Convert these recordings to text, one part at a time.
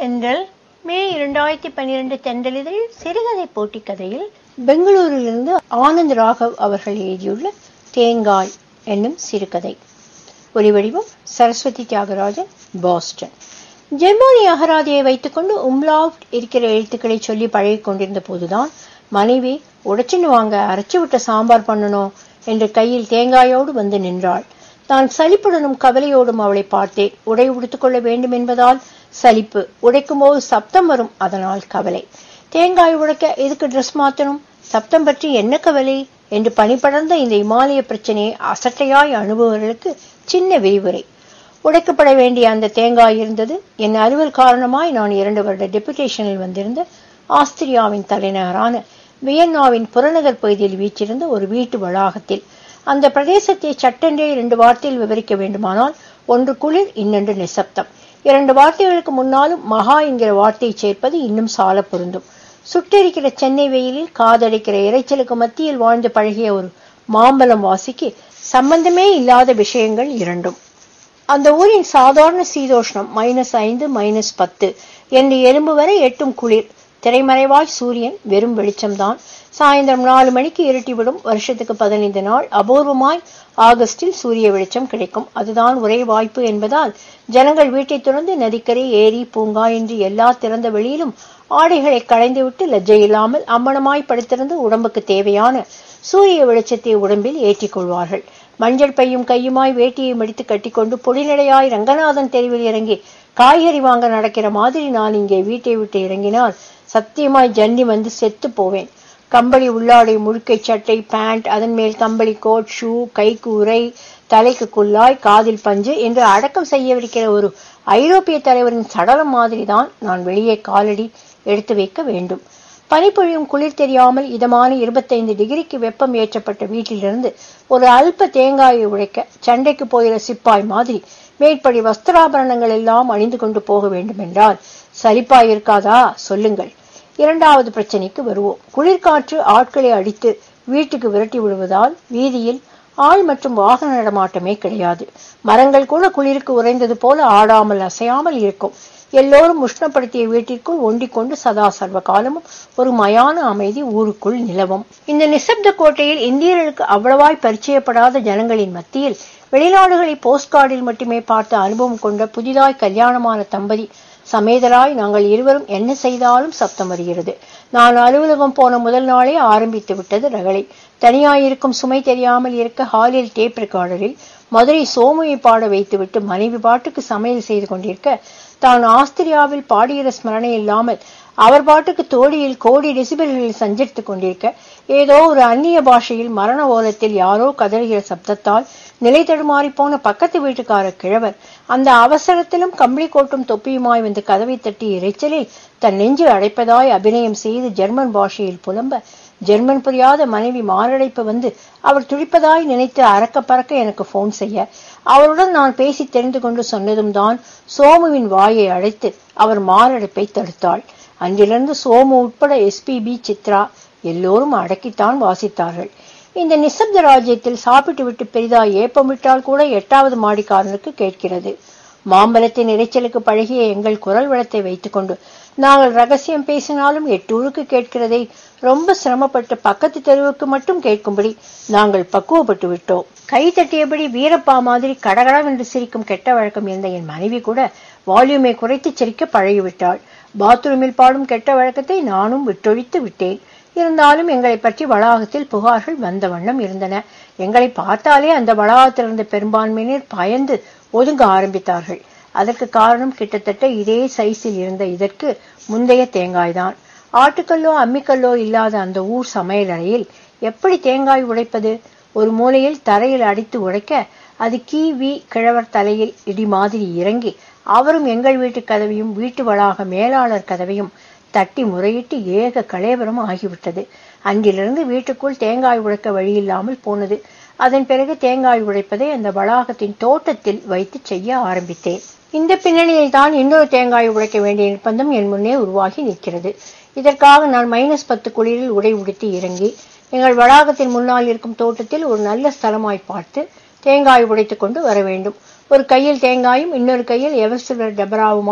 தென்றல் மே இரண்டாயிரத்தி பன்னிரண்டு தென்றலிதழில் சிறுகதை போட்டி கதையில் பெங்களூரிலிருந்து ஆனந்த் ராகவ் அவர்கள் எழுதியுள்ள தேங்காய் என்னும் சிறுகதை ஒலிவடிவம் சரஸ்வதி தியாகராஜன் பாஸ்டன் ஜெர்மனி அகராதியை வைத்துக்கொண்டு உம்லாவ்ட் இருக்கிற எழுத்துக்களை சொல்லி பழகிக் கொண்டிருந்த போதுதான் மனைவி உடைச்சுன்னு வாங்க அரைச்சு விட்ட சாம்பார் பண்ணணும் என்று கையில் தேங்காயோடு வந்து நின்றாள் நான் சலிப்புடனும் கவலையோடும் அவளை பார்த்தேன் உடை உடுத்துக் கொள்ள வேண்டும் என்பதால் சலிப்பு உடைக்கும் போது சப்தம் வரும் அதனால் கவலை தேங்காய் உடைக்க எதுக்கு ட்ரெஸ் மாத்தணும் சப்தம் பற்றி என்ன கவலை என்று பனிபடர்ந்த இந்த இமாலய பிரச்சனையை அசட்டையாய் அனுபவர்களுக்கு சின்ன விரிவுரை உடைக்கப்பட வேண்டிய அந்த தேங்காய் இருந்தது என் அலுவல் காரணமாய் நான் இரண்டு வருட டெபுடேஷனில் வந்திருந்த ஆஸ்திரியாவின் தலைநகரான வியன்னாவின் புறநகர் பகுதியில் வீச்சிருந்த ஒரு வீட்டு வளாகத்தில் அந்த பிரதேசத்தை சட்டென்றே இரண்டு வார்த்தையில் விவரிக்க வேண்டுமானால் ஒன்று குளிர் இன்னொன்று நிசப்தம் இரண்டு வார்த்தைகளுக்கு முன்னாலும் மகா என்கிற வார்த்தையை சேர்ப்பது இன்னும் சால பொருந்தும் சுட்டெரிக்கிற சென்னை வெயிலில் காதடிக்கிற இறைச்சலுக்கு மத்தியில் வாழ்ந்து பழகிய ஒரு மாம்பழம் வாசிக்கு சம்பந்தமே இல்லாத விஷயங்கள் இரண்டும் அந்த ஊரின் சாதாரண சீதோஷ்ணம் மைனஸ் ஐந்து மைனஸ் பத்து என்று எலும்பு வரை எட்டும் குளிர் திரைமறைவாய் சூரியன் வெறும் வெளிச்சம்தான் சாயந்தரம் நாலு மணிக்கு இருட்டிவிடும் வருஷத்துக்கு பதினைந்து நாள் அபூர்வமாய் ஆகஸ்டில் சூரிய வெளிச்சம் கிடைக்கும் அதுதான் ஒரே வாய்ப்பு என்பதால் ஜனங்கள் வீட்டை துறந்து நதிக்கரை ஏரி பூங்கா என்று எல்லா திறந்த வெளியிலும் ஆடைகளை களைந்துவிட்டு லஜ்ஜை இல்லாமல் அம்மனமாய் படுத்திருந்து உடம்புக்கு தேவையான சூரிய வெளிச்சத்தை உடம்பில் ஏற்றிக் கொள்வார்கள் மஞ்சள் பையும் கையுமாய் வேட்டியை மடித்து கட்டிக்கொண்டு பொடிநடையாய் ரங்கநாதன் தெருவில் இறங்கி காய்கறி வாங்க நடக்கிற மாதிரி நான் இங்கே வீட்டை விட்டு இறங்கினால் சத்தியமாய் ஜன்னி வந்து செத்து போவேன் கம்பளி உள்ளாடை முழுக்கை சட்டை பேண்ட் அதன் மேல் கம்பளி கோட் ஷூ கைக்கு உரை தலைக்கு குல்லாய் காதில் பஞ்சு என்று அடக்கம் செய்யவிருக்கிற ஒரு ஐரோப்பிய தலைவரின் சடலம் மாதிரிதான் நான் வெளியே காலடி எடுத்து வைக்க வேண்டும் பனிப்பொழியும் குளிர் தெரியாமல் இதமான இருபத்தைந்து டிகிரிக்கு வெப்பம் ஏற்றப்பட்ட வீட்டிலிருந்து ஒரு அல்ப தேங்காயை உடைக்க சண்டைக்கு போகிற சிப்பாய் மாதிரி மேற்படி வஸ்திராபரணங்கள் எல்லாம் அணிந்து கொண்டு போக வேண்டும் என்றால் சரிப்பாய் இருக்காதா சொல்லுங்கள் இரண்டாவது பிரச்சனைக்கு வருவோம் குளிர்காற்று ஆட்களை அடித்து வீட்டுக்கு விரட்டி விடுவதால் வீதியில் ஆள் மற்றும் வாகன நடமாட்டமே கிடையாது மரங்கள் கூட குளிருக்கு உறைந்தது போல ஆடாமல் அசையாமல் இருக்கும் எல்லோரும் உஷ்ணப்படுத்திய வீட்டிற்குள் ஒண்டிக்கொண்டு சதா சர்வ காலமும் ஒரு மயான அமைதி ஊருக்குள் நிலவும் இந்த நிசப்த கோட்டையில் இந்தியர்களுக்கு அவ்வளவாய் பரிச்சயப்படாத ஜனங்களின் மத்தியில் வெளிநாடுகளை போஸ்ட் கார்டில் மட்டுமே பார்த்த அனுபவம் கொண்ட புதிதாய் கல்யாணமான தம்பதி சமேதராய் நாங்கள் இருவரும் என்ன செய்தாலும் சப்தம் வருகிறது நான் அலுவலகம் போன முதல் நாளே ஆரம்பித்து விட்டது ரகளை தனியாயிருக்கும் சுமை தெரியாமல் இருக்க ஹாலில் டேப் ரெக்கார்டரில் மதுரை சோமுவை பாட வைத்துவிட்டு மனைவி பாட்டுக்கு சமையல் செய்து கொண்டிருக்க தான் ஆஸ்திரியாவில் பாடுகிற ஸ்மரணை இல்லாமல் அவர் பாட்டுக்கு தோழியில் கோடி டெசிபல்களில் சஞ்சரித்துக் கொண்டிருக்க ஏதோ ஒரு அந்நிய பாஷையில் மரண ஓலத்தில் யாரோ கதறுகிற சப்தத்தால் நிலை தடுமாறி போன பக்கத்து வீட்டுக்கார கிழவர் அந்த அவசரத்திலும் கம்பளி கோட்டும் தொப்பியுமாய் வந்து கதவை தட்டி இறைச்சலில் தன் நெஞ்சு அடைப்பதாய் அபிநயம் செய்து ஜெர்மன் பாஷையில் புலம்ப ஜெர்மன் புரியாத மனைவி மாரடைப்பு வந்து அவர் துடிப்பதாய் நினைத்து அறக்க பறக்க எனக்கு போன் செய்ய அவருடன் நான் பேசி தெரிந்து கொண்டு சொன்னதும் தான் சோமுவின் வாயை அழைத்து அவர் மாரடைப்பை தடுத்தாள் அன்றிலிருந்து சோமு உட்பட எஸ்பிபி சித்ரா எல்லோரும் அடக்கித்தான் வாசித்தார்கள் இந்த நிசப்த ராஜ்யத்தில் சாப்பிட்டு விட்டு பெரிதாய் ஏப்பமிட்டால் கூட எட்டாவது மாடிக்காரனுக்கு கேட்கிறது மாம்பழத்தின் இறைச்சலுக்கு பழகிய எங்கள் குரல் வளத்தை வைத்துக்கொண்டு நாங்கள் ரகசியம் பேசினாலும் எட்டூருக்கு கேட்கிறதை ரொம்ப சிரமப்பட்டு பக்கத்து தெருவுக்கு மட்டும் கேட்கும்படி நாங்கள் பக்குவப்பட்டு விட்டோம் கை தட்டியபடி வீரப்பா மாதிரி கடகடவென்று சிரிக்கும் கெட்ட வழக்கம் இருந்த என் மனைவி கூட வால்யூமை குறைத்து சிரிக்க பழகிவிட்டாள் பாத்ரூமில் பாடும் கெட்ட வழக்கத்தை நானும் விட்டொழித்து விட்டேன் இருந்தாலும் எங்களை பற்றி வளாகத்தில் புகார்கள் வந்த வண்ணம் இருந்தன எங்களை பார்த்தாலே அந்த வளாகத்தில் இருந்த பெரும்பான்மையினர் பயந்து ஒதுங்க ஆரம்பித்தார்கள் அதற்கு காரணம் கிட்டத்தட்ட இதே சைஸில் இருந்த இதற்கு முந்தைய தேங்காய்தான் ஆட்டுக்கல்லோ அம்மிக்கல்லோ இல்லாத அந்த ஊர் சமையல் அறையில் எப்படி தேங்காய் உடைப்பது ஒரு மூலையில் தரையில் அடித்து உடைக்க அது கீ வி கிழவர் தலையில் இடி மாதிரி இறங்கி அவரும் எங்கள் வீட்டு கதவையும் வீட்டு வளாக மேலாளர் கதவையும் தட்டி முறையிட்டு ஏக கலேபரம் ஆகிவிட்டது அன்றிலிருந்து வீட்டுக்குள் தேங்காய் உடைக்க வழியில்லாமல் போனது அதன் பிறகு தேங்காய் உடைப்பதை அந்த வளாகத்தின் தோட்டத்தில் வைத்து செய்ய ஆரம்பித்தேன் இந்த பின்னணியில் தான் இன்னொரு தேங்காய் உடைக்க வேண்டிய நிர்பந்தம் என் முன்னே உருவாகி நிற்கிறது இதற்காக நான் மைனஸ் பத்து குளிரில் உடை உடுத்தி இறங்கி எங்கள் வளாகத்தின் முன்னால் இருக்கும் தோட்டத்தில் ஒரு நல்ல ஸ்தலமாய் பார்த்து தேங்காய் உடைத்துக் கொண்டு வர வேண்டும் ஒரு கையில் தேங்காயும் இன்னொரு கையில் எவர்சிலர் டபராவுமாய்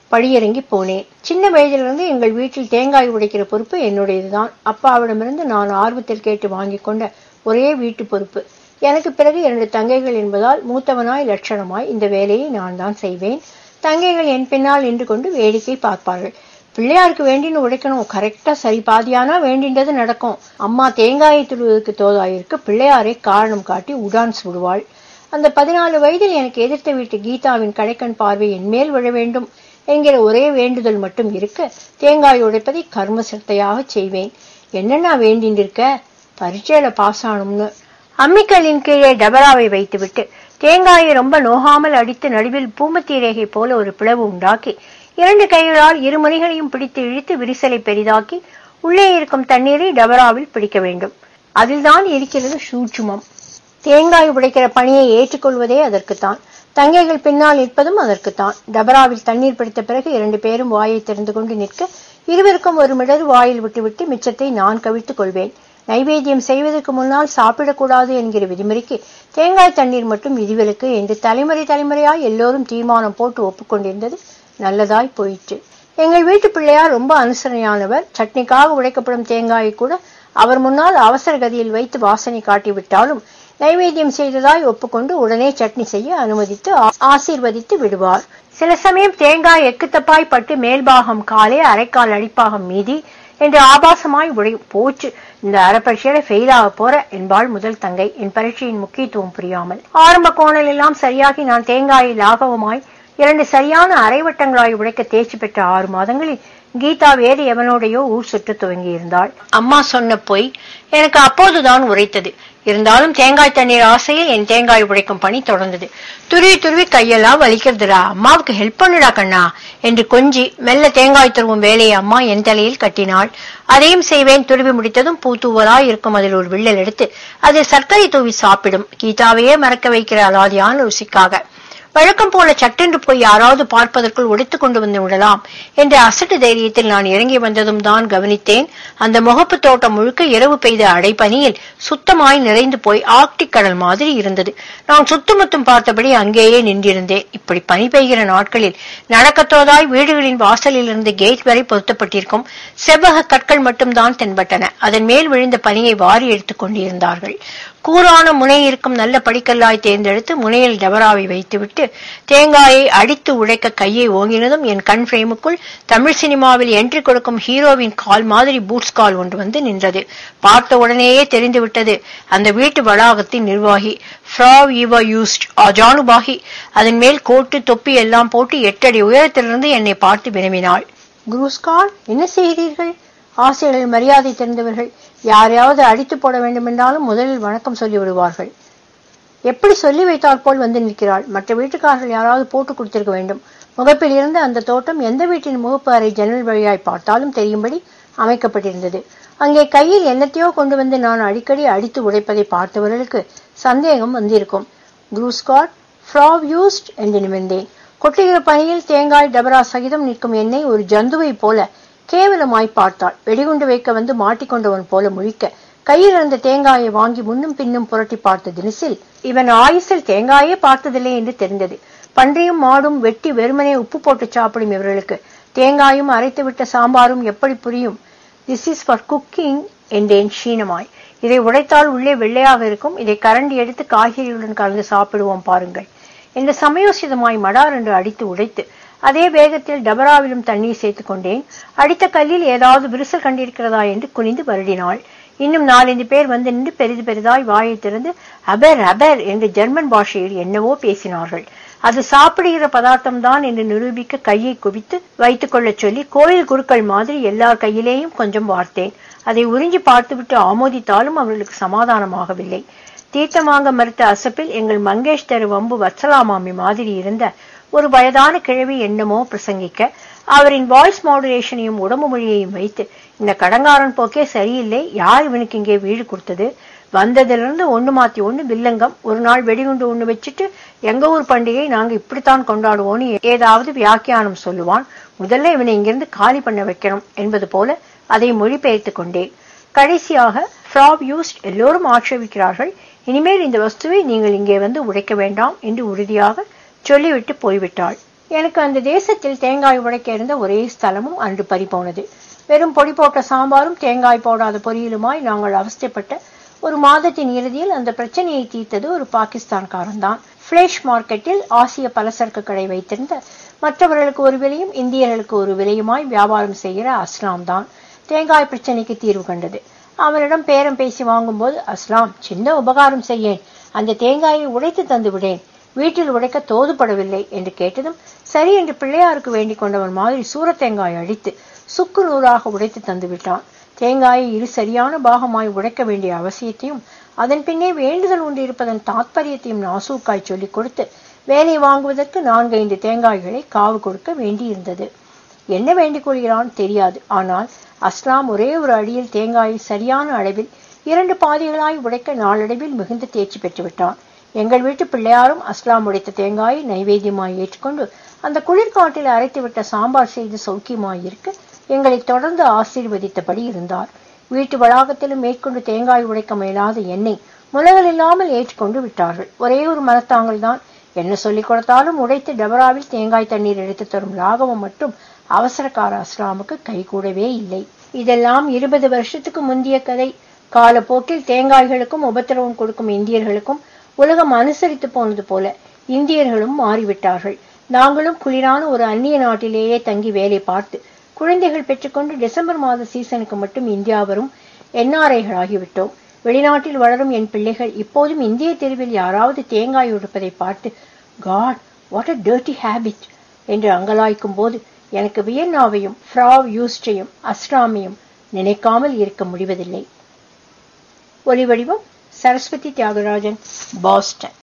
படியிறங்கி போனேன் சின்ன வயதிலிருந்து எங்கள் வீட்டில் தேங்காய் உடைக்கிற பொறுப்பு என்னுடையதுதான் அப்பாவிடமிருந்து நான் ஆர்வத்தில் கேட்டு வாங்கி கொண்ட ஒரே வீட்டு பொறுப்பு எனக்கு பிறகு இரண்டு தங்கைகள் என்பதால் மூத்தவனாய் லட்சணமாய் இந்த வேலையை நான் தான் செய்வேன் தங்கைகள் என் பின்னால் நின்று கொண்டு வேடிக்கை பார்ப்பார்கள் பிள்ளையாருக்கு வேண்டின்னு உடைக்கணும் கரெக்டா சரி பாதியானா வேண்டின்றது நடக்கும் அம்மா தேங்காயை துடுவதற்கு தோதாயிருக்கு பிள்ளையாரை காரணம் காட்டி உடான் சுடுவாள் அந்த பதினாலு வயதில் எனக்கு எதிர்த்த வீட்டு கீதாவின் கடைக்கண் பார்வை என் மேல் விழ வேண்டும் என்கிற ஒரே வேண்டுதல் மட்டும் இருக்க தேங்காய் உடைப்பதை கர்ம சிரத்தையாக செய்வேன் என்னென்ன வேண்டின்றிருக்க பரீட்சையில பாஸ் ஆகணும்னு அம்மிக்கல்லின் கீழே டபராவை வைத்துவிட்டு தேங்காயை ரொம்ப நோகாமல் அடித்து நடுவில் பூமத்தி ரேகை போல ஒரு பிளவு உண்டாக்கி இரண்டு கைகளால் இரு மணிகளையும் பிடித்து இழுத்து விரிசலை பெரிதாக்கி உள்ளே இருக்கும் தண்ணீரை டபராவில் பிடிக்க வேண்டும் அதில்தான் இருக்கிறது சூட்சுமம் தேங்காய் உடைக்கிற பணியை ஏற்றுக்கொள்வதே அதற்குத்தான் தங்கைகள் பின்னால் நிற்பதும் அதற்குத்தான் டபராவில் தண்ணீர் பிடித்த பிறகு இரண்டு பேரும் வாயை திறந்து கொண்டு நிற்க இருவருக்கும் ஒரு மிடர் வாயில் விட்டுவிட்டு மிச்சத்தை நான் கவிழ்த்துக் கொள்வேன் நைவேத்தியம் செய்வதற்கு முன்னால் சாப்பிடக்கூடாது என்கிற விதிமுறைக்கு தேங்காய் தண்ணீர் மட்டும் விதிவிலக்கு என்று தலைமுறை தலைமுறையாய் எல்லோரும் தீர்மானம் போட்டு ஒப்புக்கொண்டிருந்தது நல்லதாய் போயிற்று எங்கள் வீட்டு பிள்ளையார் ரொம்ப அனுசரணையானவர் சட்னிக்காக உடைக்கப்படும் தேங்காயை கூட அவர் முன்னால் அவசர கதியில் வைத்து வாசனை காட்டிவிட்டாலும் நைவேத்தியம் செய்ததாய் ஒப்புக்கொண்டு உடனே சட்னி செய்ய அனுமதித்து ஆசீர்வதித்து விடுவார் சில சமயம் தேங்காய் எக்குத்தப்பாய் பட்டு மேல்பாகம் காலே அரைக்கால் அடிப்பாகம் மீதி என்று ஆபாசமாய் உடையும் போச்சு இந்த அரை பரீட்சையில ஃபெயில் ஆக போற என்பாள் முதல் தங்கை என் பரீட்சையின் முக்கியத்துவம் புரியாமல் ஆரம்ப கோணல் எல்லாம் சரியாகி நான் தேங்காயை லாகவமாய் இரண்டு சரியான அரைவட்டங்களாய் உடைக்க தேர்ச்சி பெற்ற ஆறு மாதங்களில் கீதா வேறு எவனோடையோ ஊர் சுற்ற துவங்கி இருந்தாள் அம்மா சொன்ன பொய் எனக்கு அப்போதுதான் உரைத்தது இருந்தாலும் தேங்காய் தண்ணீர் ஆசையில் என் தேங்காய் உடைக்கும் பணி தொடர்ந்தது துருவி துருவி கையெல்லாம் வலிக்கிறதுடா அம்மாவுக்கு ஹெல்ப் பண்ணுடா கண்ணா என்று கொஞ்சி மெல்ல தேங்காய் துருவும் வேலையை அம்மா என் தலையில் கட்டினாள் அதையும் செய்வேன் துருவி முடித்ததும் பூத்தூவலாய் இருக்கும் அதில் ஒரு வில்லல் எடுத்து அதில் சர்க்கரை தூவி சாப்பிடும் கீதாவையே மறக்க வைக்கிற அலாதியான ருசிக்காக வழக்கம் போல சட்டென்று போய் யாராவது பார்ப்பதற்குள் ஒடித்துக் கொண்டு வந்து விடலாம் என்ற அசட்டு தைரியத்தில் நான் இறங்கி வந்ததும் தான் கவனித்தேன் அந்த முகப்பு தோட்டம் முழுக்க இரவு பெய்த அடைப்பனியில் சுத்தமாய் நிறைந்து போய் ஆர்க்டிக் கடல் மாதிரி இருந்தது நான் சுத்துமுத்தும் பார்த்தபடி அங்கேயே நின்றிருந்தேன் இப்படி பனி பெய்கிற நாட்களில் நடக்கத்தோதாய் வீடுகளின் வாசலில் இருந்து கேட் வரை பொருத்தப்பட்டிருக்கும் செவ்வக கற்கள் மட்டும்தான் தென்பட்டன அதன் மேல் விழுந்த பனியை வாரி எடுத்துக் கொண்டிருந்தார்கள் கூரான முனை இருக்கும் நல்ல படிக்கல்லாய் தேர்ந்தெடுத்து முனையில் டபராவை வைத்துவிட்டு தேங்காயை அடித்து உழைக்க கையை ஓங்கினதும் என் கண் ஃப்ரேமுக்குள் தமிழ் சினிமாவில் என்ட்ரி கொடுக்கும் ஹீரோவின் கால் மாதிரி பூட்ஸ் கால் ஒன்று வந்து நின்றது பார்த்த உடனேயே தெரிந்துவிட்டது அந்த வீட்டு வளாகத்தின் நிர்வாகி ஃப்ராவ் ஈவா யூஸ்ட் ஜானுபாகி அதன் மேல் கோட்டு தொப்பி எல்லாம் போட்டு எட்டடி உயரத்திலிருந்து என்னை பார்த்து வினவினாள் குரூஸ்கால் என்ன செய்கிறீர்கள் ஆசிரியர்கள் மரியாதை தெரிந்தவர்கள் யாரையாவது அடித்து போட வேண்டுமென்றாலும் முதலில் வணக்கம் சொல்லி விடுவார்கள் எப்படி சொல்லி வைத்தால் போல் வந்து நிற்கிறாள் மற்ற வீட்டுக்காரர்கள் யாராவது போட்டு கொடுத்திருக்க வேண்டும் முகப்பில் இருந்து அந்த தோட்டம் எந்த வீட்டின் முகப்பு அறை ஜன்னல் வழியாய் பார்த்தாலும் தெரியும்படி அமைக்கப்பட்டிருந்தது அங்கே கையில் என்னத்தையோ கொண்டு வந்து நான் அடிக்கடி அடித்து உடைப்பதை பார்த்தவர்களுக்கு சந்தேகம் வந்திருக்கும் குரூஸ்காட் ஃப்ராவ் யூஸ்ட் என்று நிமிர்ந்தேன் கொட்டுகிற பணியில் தேங்காய் டபரா சகிதம் நிற்கும் என்னை ஒரு ஜந்துவை போல கேவலமாய் பார்த்தாள் வெடிகுண்டு வைக்க வந்து மாட்டிக்கொண்டவன் போல முழிக்க கையில் இருந்த தேங்காயை வாங்கி முன்னும் பின்னும் புரட்டி பார்த்த தினசில் இவன் ஆயுசில் தேங்காயே பார்த்ததில்லை என்று தெரிந்தது பன்றியும் மாடும் வெட்டி வெறுமனே உப்பு போட்டு சாப்பிடும் இவர்களுக்கு தேங்காயும் அரைத்து விட்ட சாம்பாரும் எப்படி புரியும் திஸ் இஸ் ஃபார் குக்கிங் என்றேன் க்ஷீணமாய் இதை உடைத்தால் உள்ளே வெள்ளையாக இருக்கும் இதை கரண்டி எடுத்து காய்கறிகளுடன் கலந்து சாப்பிடுவோம் பாருங்கள் என்று சமயோசிதமாய் மடார் என்று அடித்து உடைத்து அதே வேகத்தில் டபராவிலும் தண்ணீர் சேர்த்துக் கொண்டேன் அடித்த கல்லில் ஏதாவது விரிசல் கண்டிருக்கிறதா என்று குனிந்து வருடினாள் இன்னும் நாலஞ்சு பேர் வந்து நின்று பெரிது பெரிதாய் வாயை திறந்து அபர் அபர் என்று ஜெர்மன் பாஷையில் என்னவோ பேசினார்கள் அது சாப்பிடுகிற பதார்த்தம் தான் என்று நிரூபிக்க கையை குவித்து வைத்துக் கொள்ளச் சொல்லி கோயில் குருக்கள் மாதிரி எல்லார் கையிலேயும் கொஞ்சம் வார்த்தேன் அதை உறிஞ்சி பார்த்துவிட்டு ஆமோதித்தாலும் அவர்களுக்கு சமாதானமாகவில்லை தீர்த்தம் வாங்க மறுத்த அசப்பில் எங்கள் மங்கேஷ் தெரு வம்பு வத்சலாமாமி மாதிரி இருந்த ஒரு வயதான கிழவி என்னமோ பிரசங்கிக்க அவரின் வாய்ஸ் மாடுலேஷனையும் உடம்பு மொழியையும் வைத்து இந்த கடங்காரன் போக்கே சரியில்லை யார் இவனுக்கு இங்கே வீடு கொடுத்தது வந்ததிலிருந்து ஒண்ணு மாத்தி ஒண்ணு வில்லங்கம் ஒரு நாள் வெடிகுண்டு ஒண்ணு வச்சுட்டு எங்க ஊர் பண்டிகை நாங்க இப்படித்தான் கொண்டாடுவோம்னு ஏதாவது வியாக்கியானம் சொல்லுவான் முதல்ல இவனை இங்கிருந்து காலி பண்ண வைக்கணும் என்பது போல அதை மொழிபெயர்த்து கொண்டேன் கடைசியாக ஃப்ராப் யூஸ்ட் எல்லோரும் ஆட்சேபிக்கிறார்கள் இனிமேல் இந்த வஸ்துவை நீங்கள் இங்கே வந்து உடைக்க வேண்டாம் என்று உறுதியாக சொல்லிவிட்டு போய்விட்டாள் எனக்கு அந்த தேசத்தில் தேங்காய் உடைக்க இருந்த ஒரே ஸ்தலமும் அன்று பறிபோனது வெறும் பொடி போட்ட சாம்பாரும் தேங்காய் போடாத பொரியலுமாய் நாங்கள் அவஸ்தைப்பட்ட ஒரு மாதத்தின் இறுதியில் அந்த பிரச்சனையை தீர்த்தது ஒரு பாகிஸ்தான்காரன் தான் ஃபிளேஷ் மார்க்கெட்டில் ஆசிய பலசரக்கு கடை வைத்திருந்த மற்றவர்களுக்கு ஒரு விலையும் இந்தியர்களுக்கு ஒரு விலையுமாய் வியாபாரம் செய்கிற அஸ்லாம் தான் தேங்காய் பிரச்சனைக்கு தீர்வு கண்டது அவனிடம் பேரம் பேசி வாங்கும்போது அஸ்லாம் சின்ன உபகாரம் செய்யேன் அந்த தேங்காயை உடைத்து தந்து விடேன் வீட்டில் உடைக்க தோதுபடவில்லை என்று கேட்டதும் சரி என்று பிள்ளையாருக்கு வேண்டிக் கொண்டவன் மாதிரி சூரத்தேங்காய் அடித்து சுக்கு நூறாக உடைத்து தந்து விட்டான் தேங்காயை இரு சரியான பாகமாய் உடைக்க வேண்டிய அவசியத்தையும் அதன் பின்னே வேண்டுதல் ஒன்று இருப்பதன் தாத்பரியத்தையும் நாசூக்காய் சொல்லிக் கொடுத்து வேலை வாங்குவதற்கு நான்கைந்து தேங்காய்களை காவு கொடுக்க வேண்டியிருந்தது என்ன வேண்டிக் கொள்கிறான் தெரியாது ஆனால் அஸ்லாம் ஒரே ஒரு அடியில் தேங்காயை சரியான அளவில் இரண்டு பாதிகளாய் உடைக்க நாளடைவில் மிகுந்த தேர்ச்சி பெற்றுவிட்டான் எங்கள் வீட்டு பிள்ளையாரும் அஸ்லாம் உடைத்த தேங்காயை நைவேத்தியமாய் ஏற்றுக்கொண்டு அந்த குளிர்காட்டில் அரைத்துவிட்ட சாம்பார் செய்து சௌக்கியமாய் இருக்க எங்களை தொடர்ந்து ஆசீர்வதித்தபடி இருந்தார் வீட்டு வளாகத்திலும் மேற்கொண்டு தேங்காய் உடைக்க முயலாத எண்ணெய் முலகள் இல்லாமல் ஏற்றுக்கொண்டு விட்டார்கள் ஒரே ஒரு மரத்தாங்கல் தான் என்ன சொல்லிக் கொடுத்தாலும் உடைத்து டபராவில் தேங்காய் தண்ணீர் எடுத்து தரும் லாகவம் மட்டும் அவசரக்கார அஸ்லாமுக்கு கைகூடவே இல்லை இதெல்லாம் இருபது வருஷத்துக்கு முந்திய கதை காலப்போக்கில் தேங்காய்களுக்கும் உபத்திரவம் கொடுக்கும் இந்தியர்களுக்கும் உலகம் அனுசரித்து போனது போல இந்தியர்களும் மாறிவிட்டார்கள் நாங்களும் குளிரான ஒரு அந்நிய நாட்டிலேயே தங்கி வேலை பார்த்து குழந்தைகள் பெற்றுக்கொண்டு டிசம்பர் மாத சீசனுக்கு மட்டும் இந்தியா வரும் என்ஆர்ஐகள் ஆகிவிட்டோம் வெளிநாட்டில் வளரும் என் பிள்ளைகள் இப்போதும் இந்திய தெருவில் யாராவது தேங்காய் உடுப்பதை பார்த்து God what a dirty habit என்று அங்கலாய்க்கும் போது எனக்கு வியன்னாவையும் ஃப்ராவ் யூஸ்டையும் அஸ்ராமையும் நினைக்காமல் இருக்க முடிவதில்லை ஒலிவடிவம் சரஸ்வதி தியாகராஜன் பாஸ்டன்